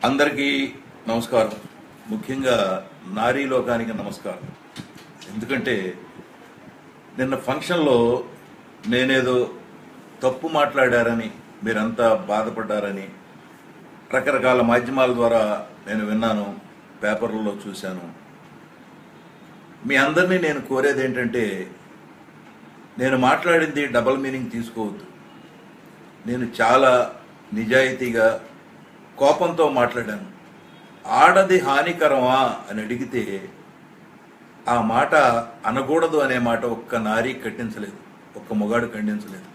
అందరికీ నమస్కారం ముఖ్యంగా నారీ లోకానికి నమస్కారం ఎందుకంటే నిన్న ఫంక్షన్లో నేనేదో తప్పు మాట్లాడారని మీరంతా బాధపడ్డారని రకరకాల మాధ్యమాల ద్వారా నేను విన్నాను పేపర్లలో చూశాను మీ అందరినీ నేను కోరేది ఏంటంటే నేను మాట్లాడింది డబల్ మీనింగ్ తీసుకోవద్దు నేను చాలా నిజాయితీగా కోపంతో మాట్లాడాను ఆడది హానికరమా అని అడిగితే ఆ మాట అనకూడదు అనే మాట ఒక్క నారీ ఖండించలేదు ఒక్క మొగాడు ఖండించలేదు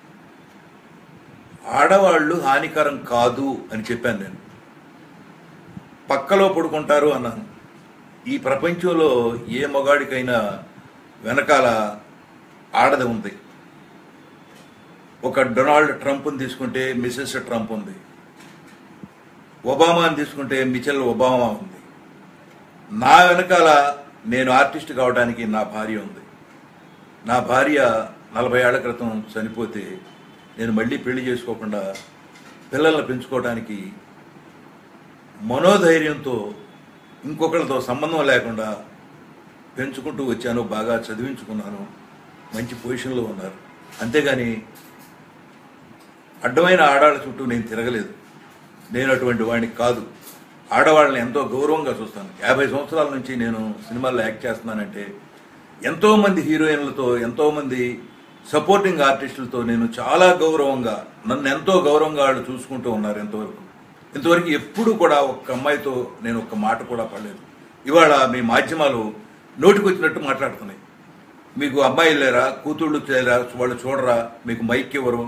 ఆడవాళ్ళు హానికరం కాదు అని చెప్పాను నేను పక్కలో పడుకుంటారు అన్నాను ఈ ప్రపంచంలో ఏ మొగాడికైనా వెనకాల ఆడది ఉంది ఒక డొనాల్డ్ ట్రంప్ని తీసుకుంటే మిసెస్ ట్రంప్ ఉంది ఒబామాని తీసుకుంటే మిచెల్ ఒబామా ఉంది నా వెనకాల నేను ఆర్టిస్ట్ కావడానికి నా భార్య ఉంది నా భార్య నలభై ఏళ్ల క్రితం చనిపోతే నేను మళ్ళీ పెళ్లి చేసుకోకుండా పిల్లల్ని పెంచుకోవడానికి మనోధైర్యంతో ఇంకొకరితో సంబంధం లేకుండా పెంచుకుంటూ వచ్చాను బాగా చదివించుకున్నాను మంచి పొజిషన్లో ఉన్నారు అంతేగాని అడ్డమైన ఆడాళ్ళ చుట్టూ నేను తిరగలేదు నేను అటువంటి వాడిని కాదు ఆడవాళ్ళని ఎంతో గౌరవంగా చూస్తాను యాభై సంవత్సరాల నుంచి నేను సినిమాల్లో యాక్ట్ చేస్తున్నానంటే ఎంతోమంది హీరోయిన్లతో ఎంతోమంది సపోర్టింగ్ ఆర్టిస్టులతో నేను చాలా గౌరవంగా నన్ను ఎంతో గౌరవంగా వాళ్ళు చూసుకుంటూ ఉన్నారు ఎంతవరకు ఇంతవరకు ఎప్పుడు కూడా ఒక్క అమ్మాయితో నేను ఒక్క మాట కూడా పడలేదు ఇవాళ మీ మాధ్యమాలు నోటికొచ్చినట్టు మాట్లాడుతున్నాయి మీకు అమ్మాయిలు లేరా కూతుళ్ళు లేరా వాళ్ళు చూడరా మీకు మైక్ ఇవ్వరు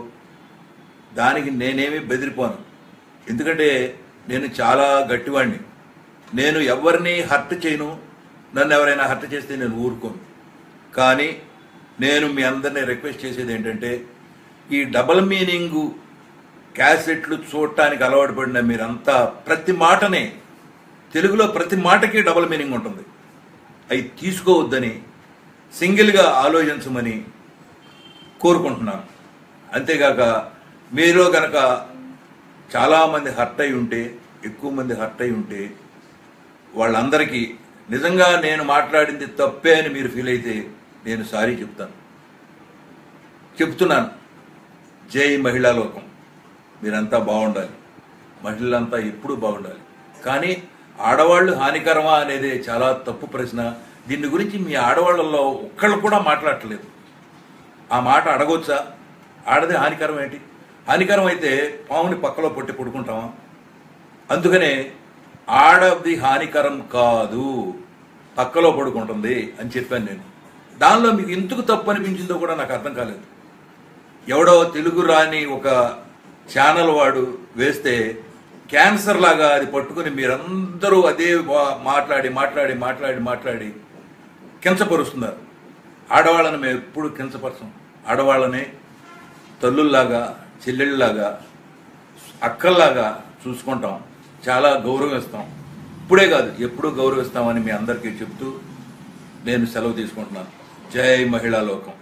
దానికి నేనేమి బెదిరిపోను ఎందుకంటే నేను చాలా గట్టివాడిని నేను ఎవరిని హర్ట్ చేయను నన్ను ఎవరైనా హర్ట్ చేస్తే నేను ఊరుకోను కానీ నేను మీ అందరినీ రిక్వెస్ట్ చేసేది ఏంటంటే ఈ డబల్ మీనింగు క్యాసెట్లు చూడటానికి అలవాటు పడిన మీరంతా ప్రతి మాటనే తెలుగులో ప్రతి మాటకి డబల్ మీనింగ్ ఉంటుంది అవి తీసుకోవద్దని సింగిల్గా ఆలోచించమని కోరుకుంటున్నాను అంతేగాక మీలో గనక చాలామంది హర్ట్ అయి ఉంటే ఎక్కువ మంది హర్ట్ అయి ఉంటే వాళ్ళందరికీ నిజంగా నేను మాట్లాడింది తప్పే అని మీరు ఫీల్ అయితే నేను సారీ చెప్తాను చెప్తున్నాను జై మహిళా లోకం మీరంతా బాగుండాలి మహిళలంతా ఎప్పుడూ బాగుండాలి కానీ ఆడవాళ్ళు హానికరమా అనేది చాలా తప్పు ప్రశ్న దీని గురించి మీ ఆడవాళ్ళల్లో ఒక్కళ్ళు కూడా మాట్లాడట్లేదు ఆ మాట అడగొచ్చా ఆడది హానికరం ఏంటి హానికరం అయితే పాముని పక్కలో పొట్టి పడుకుంటామా అందుకనే ఆడది హానికరం కాదు పక్కలో పడుకుంటుంది అని చెప్పాను నేను దానిలో మీకు ఎందుకు తప్పు అనిపించిందో కూడా నాకు అర్థం కాలేదు ఎవడో తెలుగు రాని ఒక ఛానల్ వాడు వేస్తే క్యాన్సర్ లాగా అది పట్టుకుని మీరందరూ అదే వా- మాట్లాడి మాట్లాడి మాట్లాడి మాట్లాడి కించపరుస్తున్నారు ఆడవాళ్ళని మేము ఎప్పుడు కించపరచం ఆడవాళ్ళని తల్లుల్లాగా చెల్లెళ్ళలాగా అక్కల్లాగా చూసుకుంటాం చాలా గౌరవిస్తాం ఇప్పుడే కాదు ఎప్పుడూ గౌరవిస్తామని మీ అందరికీ చెప్తూ నేను సెలవు తీసుకుంటున్నాను జై మహిళా లోకం